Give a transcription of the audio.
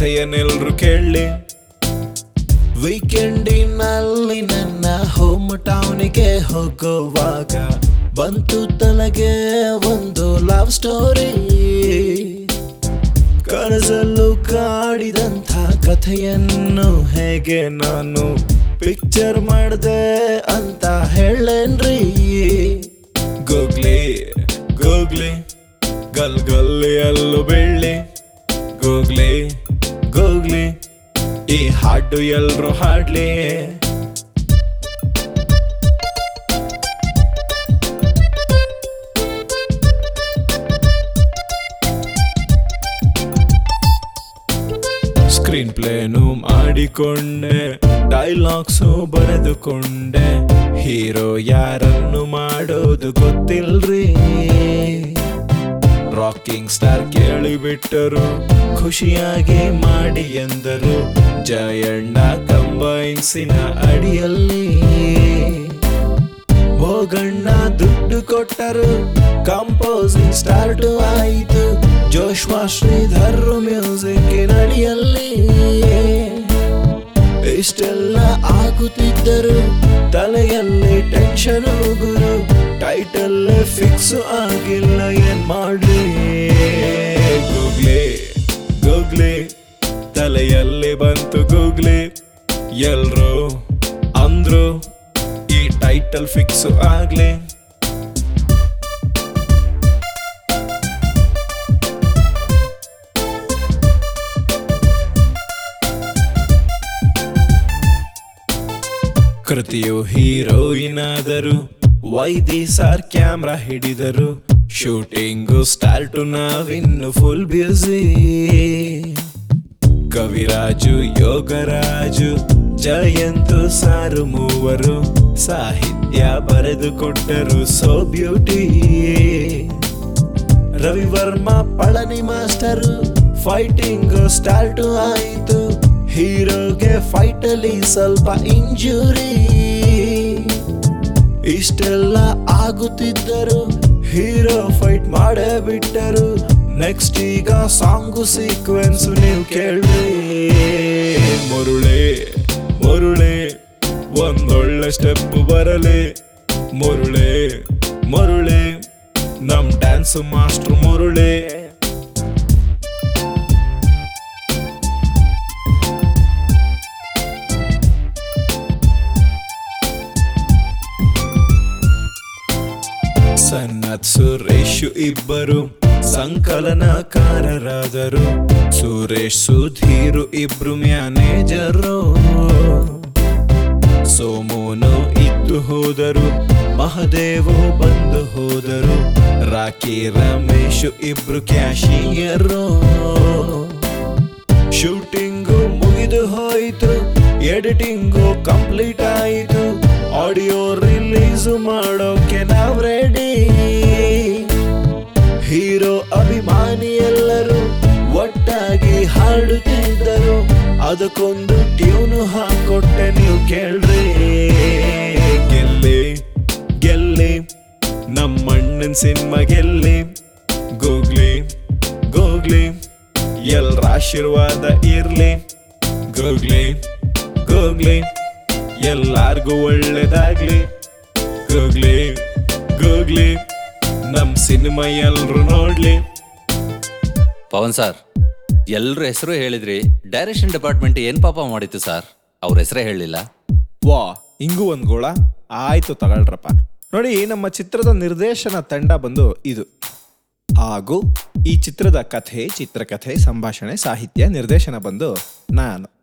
ಕಥೆಯನ್ನೆಲ್ರು ಕೇಳಿ ವೀಕೆಂಡಿನಲ್ಲಿ ನನ್ನ ಹೋಮ್ ಟೌನಿಗೆ ಹೋಗುವಾಗ ಬಂತು ತಲೆಗೆ ಒಂದು ಲವ್ ಸ್ಟೋರಿ ಕನಸಲ್ಲೂ ಕಾಡಿದಂಥ ಕಥೆಯನ್ನು ಹೇಗೆ ನಾನು ಪಿಕ್ಚರ್ ಮಾಡ್ದೆ ಅಂತ ಹೇಳೇನ್ರಿ ಗೂಗ್ಲಿ ಗೂಗ್ಲಿ ಗಲ್ ಗಲ್ಲಿಯಲ್ಲೂ ಬೆಳ್ಳಿ ಗೂಗ್ಲಿ ಗೂಗ್ಲಿ ಈ ಹಾಡು ಎಲ್ರು ಹಾಡ್ಲಿ ಸ್ಕ್ರೀನ್ ಪ್ಲೇನು ಮಾಡಿಕೊಂಡೆ ಡೈಲಾಗ್ಸು ಬರೆದುಕೊಂಡೆ ಹೀರೋ ಯಾರನ್ನು ಮಾಡೋದು ಗೊತ್ತಿಲ್ರಿ ರಾಕಿಂಗ್ ಸ್ಟಾರ್ ಕೇಳಿಬಿಟ್ಟರು ಖುಷಿಯಾಗಿ ಮಾಡಿ ಎಂದರು ಜಯಣ್ಣ ಕಂಬೈನ್ಸಿನ ಅಡಿಯಲ್ಲಿ ಭೋಗಣ್ಣ ದುಡ್ಡು ಕೊಟ್ಟರು ಕಂಪೋಸಿಂಗ್ ಸ್ಟಾರ್ಟ್ ಆಯಿತು ಜೋಶ್ವಾ ಶ್ರೀಧರ್ ಮ್ಯೂಸಿಕ್ ನಡಿಯಲ್ಲಿ ಇಷ್ಟೆಲ್ಲ ಆಗುತ್ತಿದ್ದರು ತಲೆಯಲ್ಲಿ ಟೆನ್ಷನ್ ಗುರು ಟೈಟಲ್ ಫಿಕ್ಸ್ ಆಗಿಲ್ಲ ಏನ್ ಮಾಡ್ಲಿ ಗೂಗ್ಲಿ ಗೂಗ್ಲಿ ತಲೆಯಲ್ಲಿ ಬಂತು ಗೂಗ್ಲಿ ಎಲ್ರು ಅಂದ್ರು ಈ ಟೈಟಲ್ ಫಿಕ್ಸ್ ಆಗ್ಲಿ ಕೃತಿಯು ಹೀರೋಯಿನ್ ಆದರು ವೈದಿ ಸಾರ್ ಕ್ಯಾಮ್ರಾ ಹಿಡಿದರು ಶೂಟಿಂಗು ಸ್ಟಾರ್ಟು ನಾವಿನ್ನು full busy Kaviraj Yogaraj Jayanth sir ಮೂವರು ಸಾಹಿತ್ಯ ಬರೆದು ಕೊಟ್ಟರು so beauty Ravivarma Palani master fighting start ಆಯಿತು ಹೀರೋಗೆ ಫೈಟ್ ಅಲ್ಲಿ ಸ್ವಲ್ಪ ಇಂಜುರಿ ಇಷ್ಟೆಲ್ಲ ಆಗುತ್ತಿದ್ದರು ಹೀರೋ ಫೈಟ್ ಮಾಡೇ ಬಿಟ್ಟರು ನೆಕ್ಸ್ಟ್ ಈಗ ಸಾಂಗು ಸೀಕ್ವೆನ್ಸ್ ನೀವು ಕೇಳಿ ಮುರುಳೆ ಮುರುಳೆ ಒಂದೊಳ್ಳೆ ಸ್ಟೆಪ್ ಬರಲಿ ಮುರುಳೆ ಮುರುಳೆ ನಮ್ ಡ್ಯಾನ್ಸ್ ಮಾಸ್ಟರ್ ಮುರುಳೆ ಸನ್ನತ್ ಸುರೇಶ್ ಇಬ್ಬರು ಸಂಕಲನಕಾರರಾದರು ಸುರೇಶ್ ಸುಧೀರು ಇಬ್ರು ಮ್ಯಾನೇಜರು ಸೋಮೋನು ಇದ್ದು ಹೋದರು ಮಹದೇವು ಬಂದು ಹೋದರು ರಾಕಿ ರಮೇಶ್ ಇಬ್ರು ಕ್ಯಾಶಿಯರು ಶೂಟಿಂಗು ಮುಗಿದು ಹೋಯಿತು ಎಡಿಟಿಂಗು ಕಂಪ್ಲೀಟ್ ಆಯಿತು ಆಡಿಯೋ ರಿಲೀಸ್ ಮಾಡೋಕೆ ನಾವ್ ರೆಡಿ ಹೀರೋ ಅಭಿಮಾನಿ ಎಲ್ಲರೂ ಒಟ್ಟಾಗಿ ಹಾಡುತ್ತಿದ್ದರು ಅದಕ್ಕೊಂದು ಟ್ಯೂನು ಹಾಕೊಟ್ಟೆ ನೀವು ಕೇಳ್ರಿ ಗೆಲ್ಲಿ ಗೆಲ್ಲಿ ನಮ್ಮಣ್ಣನ್ ಸಿನಿಮಾ ಗೆಲ್ಲಿ ಗೂಗ್ಲಿ ಗೂಗ್ಲಿ ಎಲ್ರ ಆಶೀರ್ವಾದ ಇರ್ಲಿ ಗೂಗ್ಲಿ ಗೂಗ್ಲಿ ಎಲ್ಲಾರ್ಗೂ ಒಳ್ಳೇದಾಗ್ಲಿ ಗೂಗ್ಲಿ ಗೂಗ್ಲಿ ನಮ್ ಸಿನಿಮಾ ಎಲ್ರು ನೋಡ್ಲಿ ಪವನ್ ಸರ್ ಎಲ್ರ ಹೆಸರು ಹೇಳಿದ್ರಿ ಡೈರೆಕ್ಷನ್ ಡಿಪಾರ್ಟ್ಮೆಂಟ್ ಏನ್ ಪಾಪ ಮಾಡಿತ್ತು ಸರ್ ಅವ್ರ ಹೆಸರೇ ಹೇಳಿಲ್ಲ ವಾ ಹಿಂಗೂ ಒಂದ್ ಗೋಳ ಆಯ್ತು ತಗೊಳ್ರಪ್ಪ ನೋಡಿ ನಮ್ಮ ಚಿತ್ರದ ನಿರ್ದೇಶನ ತಂಡ ಬಂದು ಇದು ಹಾಗೂ ಈ ಚಿತ್ರದ ಕಥೆ ಚಿತ್ರಕಥೆ ಸಂಭಾಷಣೆ ಸಾಹಿತ್ಯ ನಿರ್ದೇಶನ ಬಂದು ನಾನು